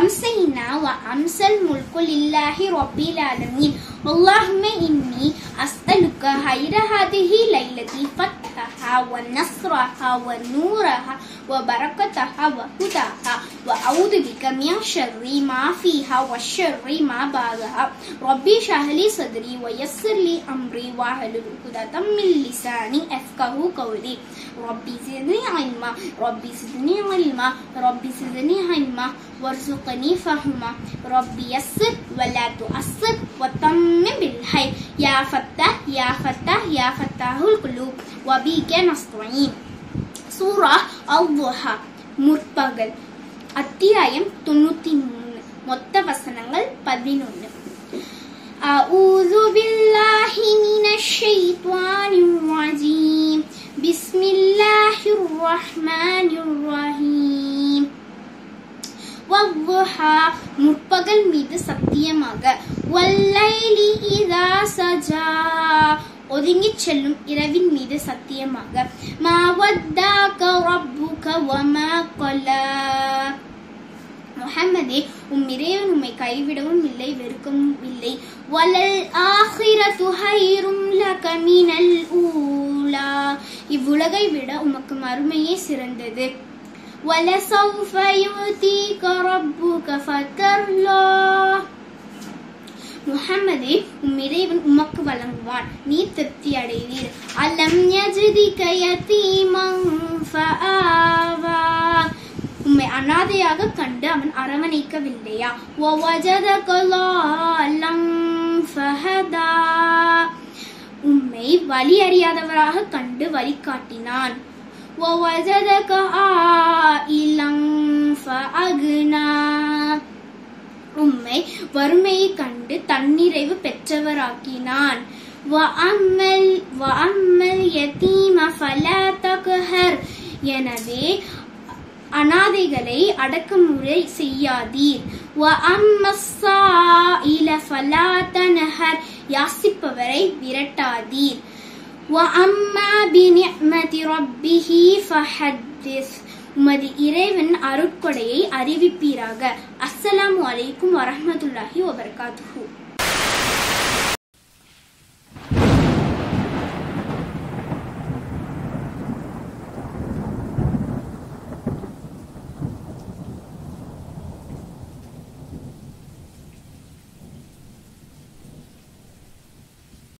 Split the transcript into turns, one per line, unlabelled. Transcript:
أمسينا وأمسى الملك لله رب العالمين اللهم إني أسألك خير هذه الليلة فتحها ونصرها ونورها وبركتها وهداها وأعوذ بك من شر ما فيها والشر ما بعدها ربي اشرح لي صدري ويسر لي أمري واحلل عقدة من لساني أفقه قولي ربي زدني علما ربي زدني علما ربي زدني علما وارزقني فهما ربي يسر ولا تؤسر وتمم بالخير يا فتاح يا فتاح يا فتاح القلوب وبك نستعين சூரா அவ்வுஹா முற்பகல் அத்தியாயம் தொண்ணூத்தி மூணு மொத்த வசனங்கள் பதினொன்னு أعوذ بالله من الشيطان الرجيم بسم الله الرحمن الرحيم வவ்வுஹா முற்பகல் மீது சத்தியமாக வல்லைலி இதா சஜா ஒதுங்கிச் செல்லும் இரவின் மீது சத்தியமாக மா வத்தாக்க ரப்புக வமா கொலா முஹம்மதே உம் இறைவன் உம்மை கைவிடவும் இல்லை வெறுக்கவும் இல்லை வலல் ஆஹிரத்து ஹைரும் லக மினல் ஊலா இவ்வுலகை விட உமக்கு மறுமையே சிறந்தது وَلَسَوْفَ يُؤْتِيكَ رَبُّكَ فَتَرْضَى முஹம்மதே உம் இறைவன் உமக்கு வழங்குவான் நீ திருப்தி அடைவீர் அலம் யஜ்திக யதீமன் ஃபஆவா உம்மை அனாதையாக கண்டு அவன் அரவணைக்கவில்லையா وَوَجَدَكَ ضَالًّا فَهَدَى உம்மை வழி அறியாதவராக கண்டு வழிகாட்டினான் وَوَجَدَكَ عَائِلًا فَأَغْنَى உம்மை வறுமையை கண்டு தன்னிறைவு பெற்றவராக்கினான் وَأَمَّا وَأَمَّا الْيَتِيمَ فَلَا تَقْهَرْ எனவே அனாதைகளை அடக்குமுறை செய்யாதீர் وَأَمَّا السَّائِلَ فَلَا تَنْهَرْ யாசிப்பவரை விரட்டாதீர் وَأَمَّا بِنِعْمَةِ رَبِّهِ فَحَدِّثْ உமது இறைவன் அருட்கொடையை அறிவிப்பீராக அஸ்ஸலாமு அலைக்கும் வரஹ்மத்துல்லாஹி வபரகாத்துஹு